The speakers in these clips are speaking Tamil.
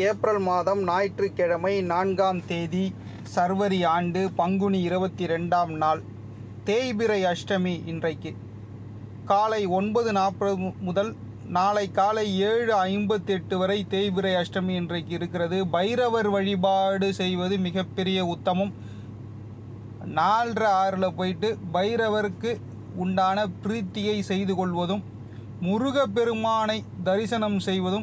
ஏப்ரல் மாதம் ஞாயிற்றுக்கிழமை நான்காம் தேதி சர்வரி ஆண்டு பங்குனி இருபத்தி ரெண்டாம் நாள் தேய்பிறை அஷ்டமி இன்றைக்கு காலை ஒன்பது நாற்பது முதல் நாளை காலை ஏழு ஐம்பத்தி எட்டு வரை தேய்பிறை அஷ்டமி இன்றைக்கு இருக்கிறது பைரவர் வழிபாடு செய்வது மிகப்பெரிய உத்தமம் நாலரை ஆறில் போயிட்டு பைரவருக்கு உண்டான பிரீத்தியை செய்து கொள்வதும் முருகப்பெருமானை தரிசனம் செய்வதும்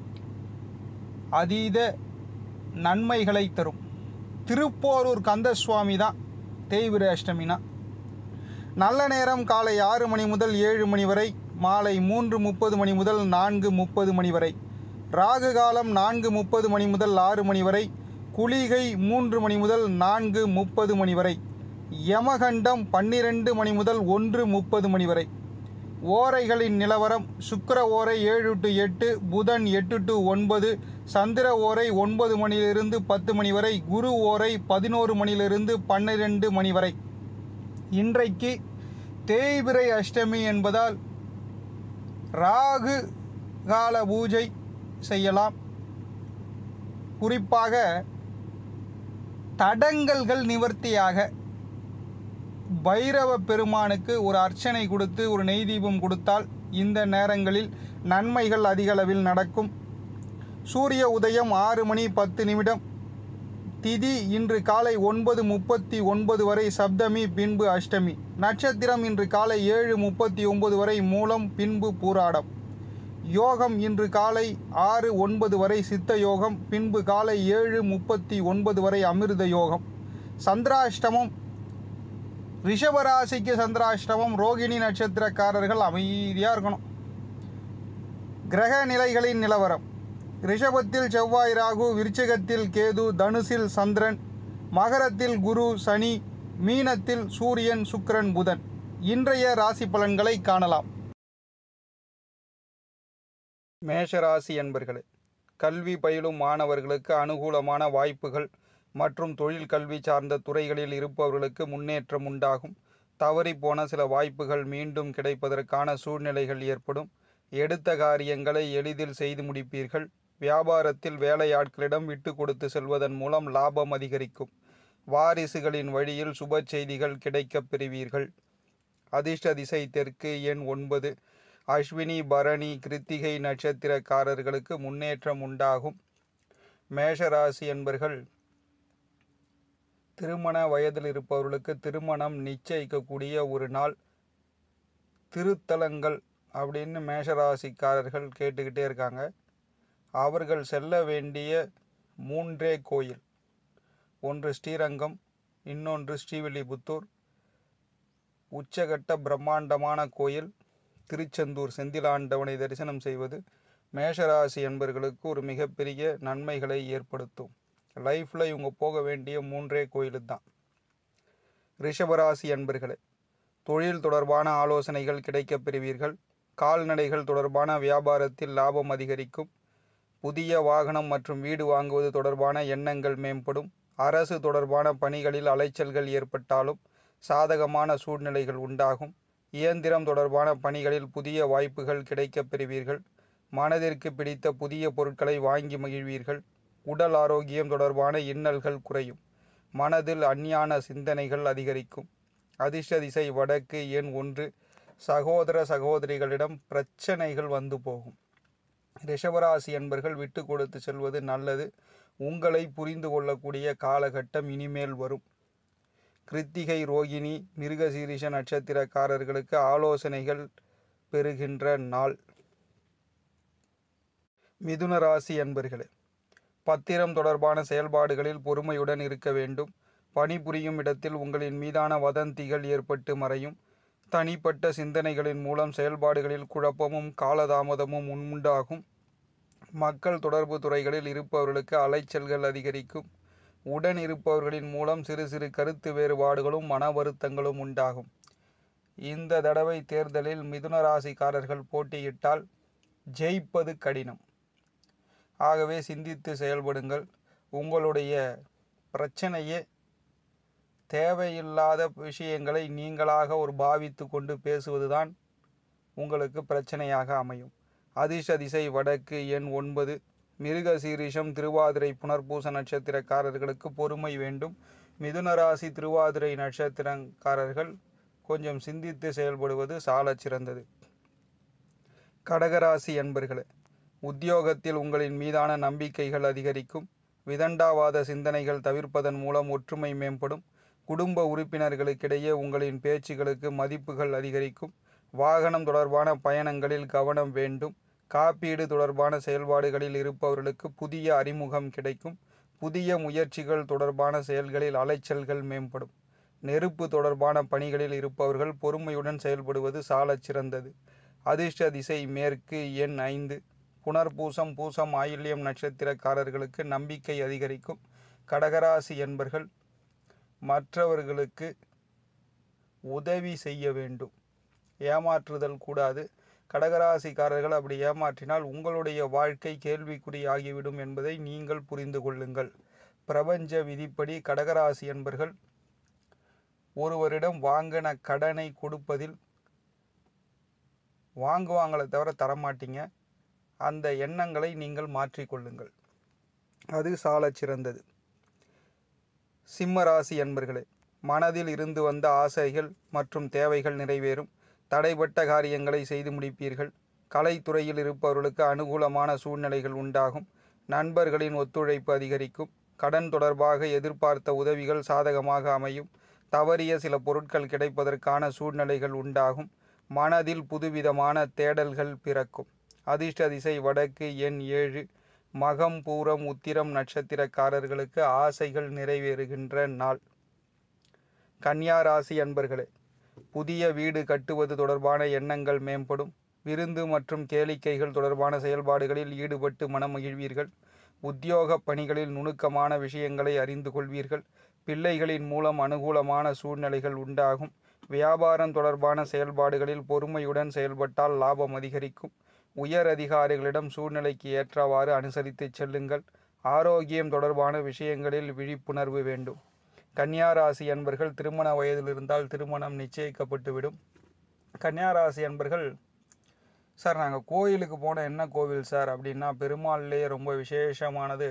அதீத நன்மைகளை தரும் திருப்போரூர் கந்தசுவாமி தான் தேய்பிரை அஷ்டமினா நல்ல நேரம் காலை ஆறு மணி முதல் ஏழு மணி வரை மாலை மூன்று முப்பது மணி முதல் நான்கு முப்பது மணி வரை ராகு காலம் நான்கு முப்பது மணி முதல் ஆறு மணி வரை குளிகை மூன்று மணி முதல் நான்கு முப்பது மணி வரை யமகண்டம் பன்னிரெண்டு மணி முதல் ஒன்று முப்பது மணி வரை ஓரைகளின் நிலவரம் சுக்கிர ஓரை ஏழு டு எட்டு புதன் எட்டு டு ஒன்பது சந்திர ஓரை ஒன்பது மணியிலிருந்து பத்து மணி வரை குரு ஓரை பதினோரு மணியிலிருந்து பன்னிரெண்டு மணி வரை இன்றைக்கு தேய்பிறை அஷ்டமி என்பதால் ராகு கால பூஜை செய்யலாம் குறிப்பாக தடங்கல்கள் நிவர்த்தியாக பைரவ பெருமானுக்கு ஒரு அர்ச்சனை கொடுத்து ஒரு நெய் தீபம் கொடுத்தால் இந்த நேரங்களில் நன்மைகள் அதிகளவில் நடக்கும் சூரிய உதயம் ஆறு மணி பத்து நிமிடம் திதி இன்று காலை ஒன்பது முப்பத்தி ஒன்பது வரை சப்தமி பின்பு அஷ்டமி நட்சத்திரம் இன்று காலை ஏழு முப்பத்தி ஒன்பது வரை மூலம் பின்பு பூராடம் யோகம் இன்று காலை ஆறு ஒன்பது வரை சித்த யோகம் பின்பு காலை ஏழு முப்பத்தி ஒன்பது வரை அமிர்த யோகம் சந்திராஷ்டமம் ரிஷபராசிக்கு சந்திராஷ்டமம் ரோகிணி நட்சத்திரக்காரர்கள் அமைதியாக இருக்கணும் கிரக நிலைகளின் நிலவரம் ரிஷபத்தில் செவ்வாய் ராகு விருச்சிகத்தில் கேது தனுசில் சந்திரன் மகரத்தில் குரு சனி மீனத்தில் சூரியன் சுக்கிரன் புதன் இன்றைய ராசி பலன்களை காணலாம் மேஷராசி என்பர்களே கல்வி பயிலும் மாணவர்களுக்கு அனுகூலமான வாய்ப்புகள் மற்றும் தொழில் கல்வி சார்ந்த துறைகளில் இருப்பவர்களுக்கு முன்னேற்றம் உண்டாகும் தவறிப்போன சில வாய்ப்புகள் மீண்டும் கிடைப்பதற்கான சூழ்நிலைகள் ஏற்படும் எடுத்த காரியங்களை எளிதில் செய்து முடிப்பீர்கள் வியாபாரத்தில் வேலையாட்களிடம் விட்டு கொடுத்து செல்வதன் மூலம் லாபம் அதிகரிக்கும் வாரிசுகளின் வழியில் சுப செய்திகள் கிடைக்கப் பெறுவீர்கள் அதிர்ஷ்ட திசை தெற்கு எண் ஒன்பது அஸ்வினி பரணி கிருத்திகை நட்சத்திரக்காரர்களுக்கு முன்னேற்றம் உண்டாகும் மேஷராசி என்பர்கள் திருமண வயதில் இருப்பவர்களுக்கு திருமணம் நிச்சயிக்கக்கூடிய ஒரு நாள் திருத்தலங்கள் அப்படின்னு மேஷராசிக்காரர்கள் கேட்டுக்கிட்டே இருக்காங்க அவர்கள் செல்ல வேண்டிய மூன்றே கோயில் ஒன்று ஸ்ரீரங்கம் இன்னொன்று ஸ்ரீவில்லிபுத்தூர் உச்சகட்ட பிரம்மாண்டமான கோயில் திருச்செந்தூர் செந்திலாண்டவனை தரிசனம் செய்வது மேஷராசி என்பர்களுக்கு ஒரு மிகப்பெரிய நன்மைகளை ஏற்படுத்தும் லைஃப்பில் இவங்க போக வேண்டிய மூன்றே கோயில் தான் ரிஷபராசி அன்பர்களே தொழில் தொடர்பான ஆலோசனைகள் கிடைக்கப் பெறுவீர்கள் கால்நடைகள் தொடர்பான வியாபாரத்தில் லாபம் அதிகரிக்கும் புதிய வாகனம் மற்றும் வீடு வாங்குவது தொடர்பான எண்ணங்கள் மேம்படும் அரசு தொடர்பான பணிகளில் அலைச்சல்கள் ஏற்பட்டாலும் சாதகமான சூழ்நிலைகள் உண்டாகும் இயந்திரம் தொடர்பான பணிகளில் புதிய வாய்ப்புகள் கிடைக்கப் பெறுவீர்கள் மனதிற்கு பிடித்த புதிய பொருட்களை வாங்கி மகிழ்வீர்கள் உடல் ஆரோக்கியம் தொடர்பான இன்னல்கள் குறையும் மனதில் அஞ்ஞான சிந்தனைகள் அதிகரிக்கும் அதிர்ஷ்ட திசை வடக்கு எண் ஒன்று சகோதர சகோதரிகளிடம் பிரச்சனைகள் வந்து போகும் ரிஷபராசி என்பர்கள் விட்டு கொடுத்து செல்வது நல்லது உங்களை புரிந்து கொள்ளக்கூடிய காலகட்டம் இனிமேல் வரும் கிருத்திகை ரோகிணி மிருகசீரிஷ நட்சத்திரக்காரர்களுக்கு ஆலோசனைகள் பெறுகின்ற நாள் மிதுன ராசி என்பர்களே பத்திரம் தொடர்பான செயல்பாடுகளில் பொறுமையுடன் இருக்க வேண்டும் பணிபுரியும் இடத்தில் உங்களின் மீதான வதந்திகள் ஏற்பட்டு மறையும் தனிப்பட்ட சிந்தனைகளின் மூலம் செயல்பாடுகளில் குழப்பமும் காலதாமதமும் உண்டாகும் மக்கள் தொடர்பு துறைகளில் இருப்பவர்களுக்கு அலைச்சல்கள் அதிகரிக்கும் உடன் இருப்பவர்களின் மூலம் சிறு சிறு கருத்து வேறுபாடுகளும் மன வருத்தங்களும் உண்டாகும் இந்த தடவை தேர்தலில் மிதுன ராசிக்காரர்கள் போட்டியிட்டால் ஜெயிப்பது கடினம் ஆகவே சிந்தித்து செயல்படுங்கள் உங்களுடைய பிரச்சனையே தேவையில்லாத விஷயங்களை நீங்களாக ஒரு பாவித்து கொண்டு பேசுவதுதான் உங்களுக்கு பிரச்சனையாக அமையும் அதிர்ஷ்ட திசை வடக்கு எண் ஒன்பது மிருக சீரிஷம் திருவாதிரை புனர்பூச நட்சத்திரக்காரர்களுக்கு பொறுமை வேண்டும் மிதுன ராசி திருவாதிரை நட்சத்திரக்காரர்கள் கொஞ்சம் சிந்தித்து செயல்படுவது சாலச் சிறந்தது கடகராசி என்பர்களே உத்தியோகத்தில் உங்களின் மீதான நம்பிக்கைகள் அதிகரிக்கும் விதண்டாவாத சிந்தனைகள் தவிர்ப்பதன் மூலம் ஒற்றுமை மேம்படும் குடும்ப உறுப்பினர்களுக்கிடையே உங்களின் பேச்சுகளுக்கு மதிப்புகள் அதிகரிக்கும் வாகனம் தொடர்பான பயணங்களில் கவனம் வேண்டும் காப்பீடு தொடர்பான செயல்பாடுகளில் இருப்பவர்களுக்கு புதிய அறிமுகம் கிடைக்கும் புதிய முயற்சிகள் தொடர்பான செயல்களில் அலைச்சல்கள் மேம்படும் நெருப்பு தொடர்பான பணிகளில் இருப்பவர்கள் பொறுமையுடன் செயல்படுவது சாலச் சிறந்தது அதிர்ஷ்ட திசை மேற்கு எண் ஐந்து புனர்பூசம் பூசம் ஆயில்யம் நட்சத்திரக்காரர்களுக்கு நம்பிக்கை அதிகரிக்கும் கடகராசி என்பர்கள் மற்றவர்களுக்கு உதவி செய்ய வேண்டும் ஏமாற்றுதல் கூடாது கடகராசிக்காரர்கள் அப்படி ஏமாற்றினால் உங்களுடைய வாழ்க்கை கேள்விக்குறி ஆகிவிடும் என்பதை நீங்கள் புரிந்து கொள்ளுங்கள் பிரபஞ்ச விதிப்படி கடகராசி என்பர்கள் ஒருவரிடம் வாங்கின கடனை கொடுப்பதில் வாங்குவாங்களே தவிர தரமாட்டீங்க அந்த எண்ணங்களை நீங்கள் மாற்றிக்கொள்ளுங்கள் அது சாலச் சிறந்தது சிம்ம ராசி என்பர்களே மனதில் இருந்து வந்த ஆசைகள் மற்றும் தேவைகள் நிறைவேறும் தடைப்பட்ட காரியங்களை செய்து முடிப்பீர்கள் கலைத்துறையில் இருப்பவர்களுக்கு அனுகூலமான சூழ்நிலைகள் உண்டாகும் நண்பர்களின் ஒத்துழைப்பு அதிகரிக்கும் கடன் தொடர்பாக எதிர்பார்த்த உதவிகள் சாதகமாக அமையும் தவறிய சில பொருட்கள் கிடைப்பதற்கான சூழ்நிலைகள் உண்டாகும் மனதில் புதுவிதமான தேடல்கள் பிறக்கும் அதிர்ஷ்ட திசை வடக்கு எண் ஏழு மகம் பூரம் உத்திரம் நட்சத்திரக்காரர்களுக்கு ஆசைகள் நிறைவேறுகின்ற நாள் கன்னியா ராசி அன்பர்களே புதிய வீடு கட்டுவது தொடர்பான எண்ணங்கள் மேம்படும் விருந்து மற்றும் கேளிக்கைகள் தொடர்பான செயல்பாடுகளில் ஈடுபட்டு மனம் மகிழ்வீர்கள் உத்தியோக பணிகளில் நுணுக்கமான விஷயங்களை அறிந்து கொள்வீர்கள் பிள்ளைகளின் மூலம் அனுகூலமான சூழ்நிலைகள் உண்டாகும் வியாபாரம் தொடர்பான செயல்பாடுகளில் பொறுமையுடன் செயல்பட்டால் லாபம் அதிகரிக்கும் உயர் அதிகாரிகளிடம் சூழ்நிலைக்கு ஏற்றவாறு அனுசரித்து செல்லுங்கள் ஆரோக்கியம் தொடர்பான விஷயங்களில் விழிப்புணர்வு வேண்டும் கன்னியாராசி அன்பர்கள் திருமண வயதில் இருந்தால் திருமணம் நிச்சயிக்கப்பட்டுவிடும் கன்னியாராசி அன்பர்கள் சார் நாங்கள் கோயிலுக்கு போன என்ன கோவில் சார் அப்படின்னா பெருமாள்லேயே ரொம்ப விசேஷமானது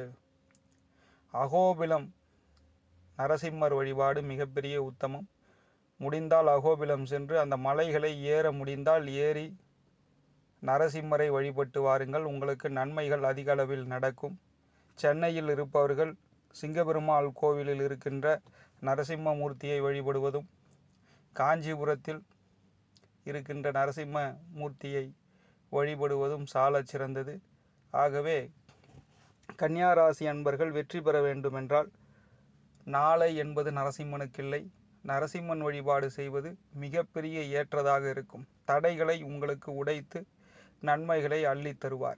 அகோபிலம் நரசிம்மர் வழிபாடு மிகப்பெரிய உத்தமம் முடிந்தால் அகோபிலம் சென்று அந்த மலைகளை ஏற முடிந்தால் ஏறி நரசிம்மரை வழிபட்டு வாருங்கள் உங்களுக்கு நன்மைகள் அதிக அளவில் நடக்கும் சென்னையில் இருப்பவர்கள் சிங்கபெருமாள் கோவிலில் இருக்கின்ற நரசிம்ம மூர்த்தியை வழிபடுவதும் காஞ்சிபுரத்தில் இருக்கின்ற நரசிம்ம மூர்த்தியை வழிபடுவதும் சாலச் சிறந்தது ஆகவே கன்னியாராசி அன்பர்கள் வெற்றி பெற வேண்டுமென்றால் நாளை என்பது நரசிம்மனுக்கில்லை நரசிம்மன் வழிபாடு செய்வது மிகப்பெரிய ஏற்றதாக இருக்கும் தடைகளை உங்களுக்கு உடைத்து நன்மைகளை அள்ளித் தருவார்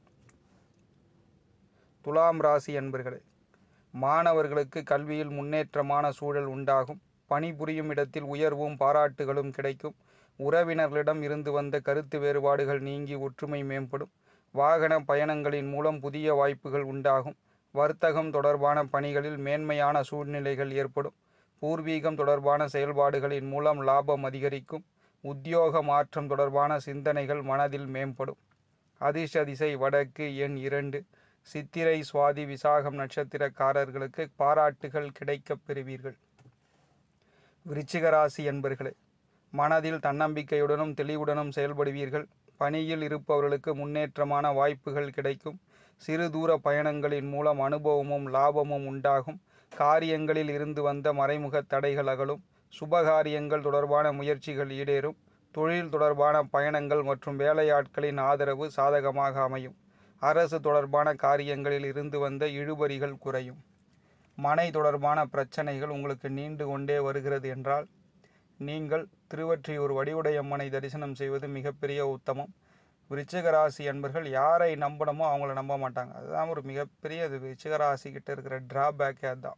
துலாம் ராசி அன்பர்களே மாணவர்களுக்கு கல்வியில் முன்னேற்றமான சூழல் உண்டாகும் பணிபுரியும் இடத்தில் உயர்வும் பாராட்டுகளும் கிடைக்கும் உறவினர்களிடம் இருந்து வந்த கருத்து வேறுபாடுகள் நீங்கி ஒற்றுமை மேம்படும் வாகன பயணங்களின் மூலம் புதிய வாய்ப்புகள் உண்டாகும் வர்த்தகம் தொடர்பான பணிகளில் மேன்மையான சூழ்நிலைகள் ஏற்படும் பூர்வீகம் தொடர்பான செயல்பாடுகளின் மூலம் லாபம் அதிகரிக்கும் உத்தியோக மாற்றம் தொடர்பான சிந்தனைகள் மனதில் மேம்படும் அதிர்ஷ்ட திசை வடக்கு எண் இரண்டு சித்திரை சுவாதி விசாகம் நட்சத்திரக்காரர்களுக்கு பாராட்டுகள் கிடைக்கப் பெறுவீர்கள் விருச்சிக ராசி என்பர்களே மனதில் தன்னம்பிக்கையுடனும் தெளிவுடனும் செயல்படுவீர்கள் பணியில் இருப்பவர்களுக்கு முன்னேற்றமான வாய்ப்புகள் கிடைக்கும் சிறு தூர பயணங்களின் மூலம் அனுபவமும் லாபமும் உண்டாகும் காரியங்களில் இருந்து வந்த மறைமுக தடைகள் அகலும் சுபகாரியங்கள் தொடர்பான முயற்சிகள் ஈடேறும் தொழில் தொடர்பான பயணங்கள் மற்றும் வேலையாட்களின் ஆதரவு சாதகமாக அமையும் அரசு தொடர்பான காரியங்களில் இருந்து வந்த இழுபறிகள் குறையும் மனை தொடர்பான பிரச்சனைகள் உங்களுக்கு நீண்டு கொண்டே வருகிறது என்றால் நீங்கள் திருவற்றியூர் வடிவுடையம்மனை தரிசனம் செய்வது மிகப்பெரிய உத்தமம் விருச்சிக ராசி என்பர்கள் யாரை நம்பணுமோ அவங்கள நம்ப மாட்டாங்க அதுதான் ஒரு மிகப்பெரிய அது விருச்சிக ராசி கிட்ட இருக்கிற டிராபேக்கே அதுதான்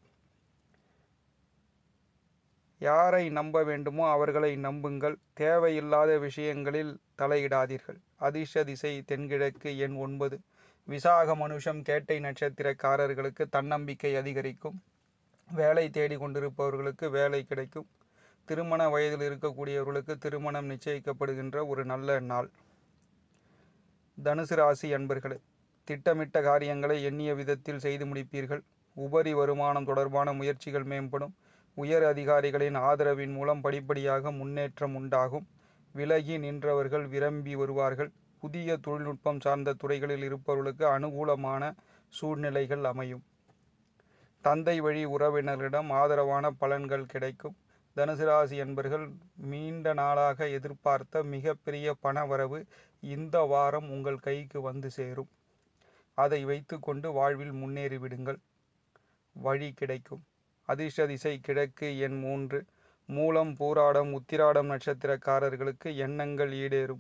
யாரை நம்ப வேண்டுமோ அவர்களை நம்புங்கள் தேவையில்லாத விஷயங்களில் தலையிடாதீர்கள் அதிர்ஷ்ட திசை தென்கிழக்கு எண் ஒன்பது விசாக மனுஷம் கேட்டை நட்சத்திரக்காரர்களுக்கு தன்னம்பிக்கை அதிகரிக்கும் வேலை தேடி கொண்டிருப்பவர்களுக்கு வேலை கிடைக்கும் திருமண வயதில் இருக்கக்கூடியவர்களுக்கு திருமணம் நிச்சயிக்கப்படுகின்ற ஒரு நல்ல நாள் தனுசு ராசி அன்பர்களே திட்டமிட்ட காரியங்களை எண்ணிய விதத்தில் செய்து முடிப்பீர்கள் உபரி வருமானம் தொடர்பான முயற்சிகள் மேம்படும் உயர் அதிகாரிகளின் ஆதரவின் மூலம் படிப்படியாக முன்னேற்றம் உண்டாகும் விலகி நின்றவர்கள் விரும்பி வருவார்கள் புதிய தொழில்நுட்பம் சார்ந்த துறைகளில் இருப்பவர்களுக்கு அனுகூலமான சூழ்நிலைகள் அமையும் தந்தை வழி உறவினர்களிடம் ஆதரவான பலன்கள் கிடைக்கும் தனுசு ராசி என்பர்கள் நீண்ட நாளாக எதிர்பார்த்த மிகப்பெரிய பணவரவு இந்த வாரம் உங்கள் கைக்கு வந்து சேரும் அதை வைத்துக்கொண்டு வாழ்வில் முன்னேறி விடுங்கள் வழி கிடைக்கும் அதிர்ஷ்ட திசை கிழக்கு எண் மூன்று மூலம் பூராடம் உத்திராடம் நட்சத்திரக்காரர்களுக்கு எண்ணங்கள் ஈடேறும்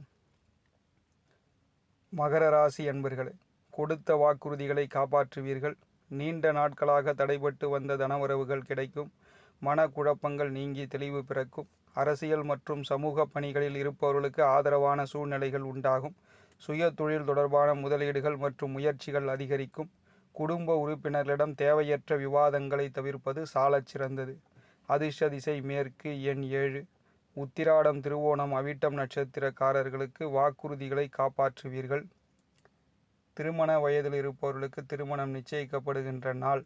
மகர ராசி என்பர்களே கொடுத்த வாக்குறுதிகளை காப்பாற்றுவீர்கள் நீண்ட நாட்களாக தடைபட்டு வந்த தனவரவுகள் கிடைக்கும் மனக்குழப்பங்கள் நீங்கி தெளிவு பிறக்கும் அரசியல் மற்றும் சமூக பணிகளில் இருப்பவர்களுக்கு ஆதரவான சூழ்நிலைகள் உண்டாகும் சுய தொழில் தொடர்பான முதலீடுகள் மற்றும் முயற்சிகள் அதிகரிக்கும் குடும்ப உறுப்பினர்களிடம் தேவையற்ற விவாதங்களை தவிர்ப்பது சாலச் சிறந்தது அதிர்ஷ்ட திசை மேற்கு எண் ஏழு உத்திராடம் திருவோணம் அவிட்டம் நட்சத்திரக்காரர்களுக்கு வாக்குறுதிகளை காப்பாற்றுவீர்கள் திருமண வயதில் இருப்பவர்களுக்கு திருமணம் நிச்சயிக்கப்படுகின்ற நாள்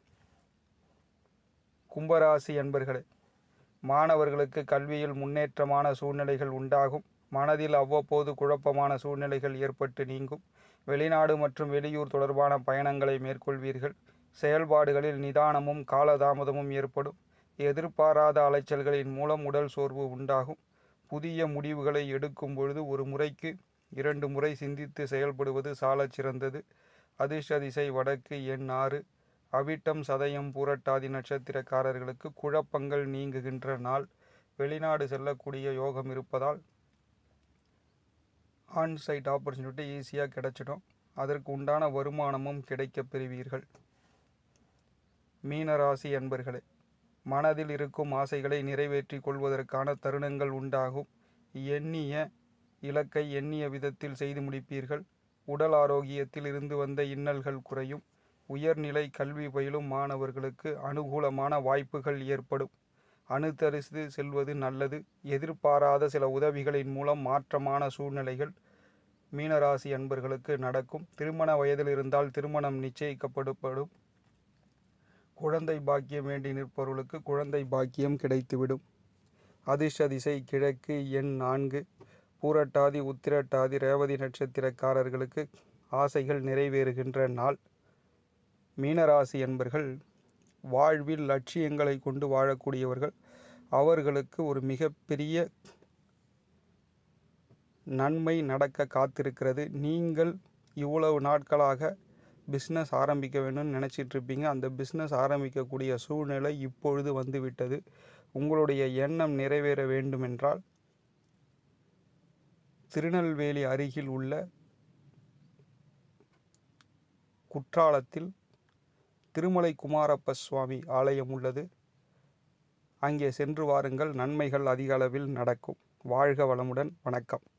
கும்பராசி என்பர்களே மாணவர்களுக்கு கல்வியில் முன்னேற்றமான சூழ்நிலைகள் உண்டாகும் மனதில் அவ்வப்போது குழப்பமான சூழ்நிலைகள் ஏற்பட்டு நீங்கும் வெளிநாடு மற்றும் வெளியூர் தொடர்பான பயணங்களை மேற்கொள்வீர்கள் செயல்பாடுகளில் நிதானமும் காலதாமதமும் ஏற்படும் எதிர்பாராத அலைச்சல்களின் மூலம் உடல் சோர்வு உண்டாகும் புதிய முடிவுகளை எடுக்கும் பொழுது ஒரு முறைக்கு இரண்டு முறை சிந்தித்து செயல்படுவது சாலச் சிறந்தது அதிர்ஷ்ட திசை வடக்கு எண் ஆறு அவிட்டம் சதயம் பூரட்டாதி நட்சத்திரக்காரர்களுக்கு குழப்பங்கள் நீங்குகின்ற நாள் வெளிநாடு செல்லக்கூடிய யோகம் இருப்பதால் ஆன் சைட் ஆப்பர்ச்சுனிட்டி ஈஸியாக கிடைச்சிடும் அதற்கு உண்டான வருமானமும் கிடைக்கப் பெறுவீர்கள் மீனராசி என்பர்களே மனதில் இருக்கும் ஆசைகளை நிறைவேற்றி கொள்வதற்கான தருணங்கள் உண்டாகும் எண்ணிய இலக்கை எண்ணிய விதத்தில் செய்து முடிப்பீர்கள் உடல் ஆரோக்கியத்தில் இருந்து வந்த இன்னல்கள் குறையும் உயர்நிலை கல்வி பயிலும் மாணவர்களுக்கு அனுகூலமான வாய்ப்புகள் ஏற்படும் அனுசரித்து செல்வது நல்லது எதிர்பாராத சில உதவிகளின் மூலம் மாற்றமான சூழ்நிலைகள் மீனராசி அன்பர்களுக்கு நடக்கும் திருமண வயதில் இருந்தால் திருமணம் நிச்சயிக்கப்படப்படும் குழந்தை பாக்கியம் வேண்டி நிற்பவர்களுக்கு குழந்தை பாக்கியம் கிடைத்துவிடும் அதிர்ஷ்ட திசை கிழக்கு எண் நான்கு பூரட்டாதி உத்திரட்டாதி ரேவதி நட்சத்திரக்காரர்களுக்கு ஆசைகள் நிறைவேறுகின்ற நாள் மீனராசி என்பர்கள் வாழ்வில் லட்சியங்களை கொண்டு வாழக்கூடியவர்கள் அவர்களுக்கு ஒரு மிகப்பெரிய நன்மை நடக்க காத்திருக்கிறது நீங்கள் இவ்வளவு நாட்களாக பிஸ்னஸ் ஆரம்பிக்க வேணும்னு நினச்சிட்டு இருப்பீங்க அந்த பிஸ்னஸ் ஆரம்பிக்கக்கூடிய சூழ்நிலை இப்பொழுது வந்துவிட்டது உங்களுடைய எண்ணம் நிறைவேற வேண்டுமென்றால் திருநெல்வேலி அருகில் உள்ள குற்றாலத்தில் திருமலை குமாரப்ப சுவாமி ஆலயம் உள்ளது அங்கே சென்று வாருங்கள் நன்மைகள் அதிக அளவில் நடக்கும் வாழ்க வளமுடன் வணக்கம்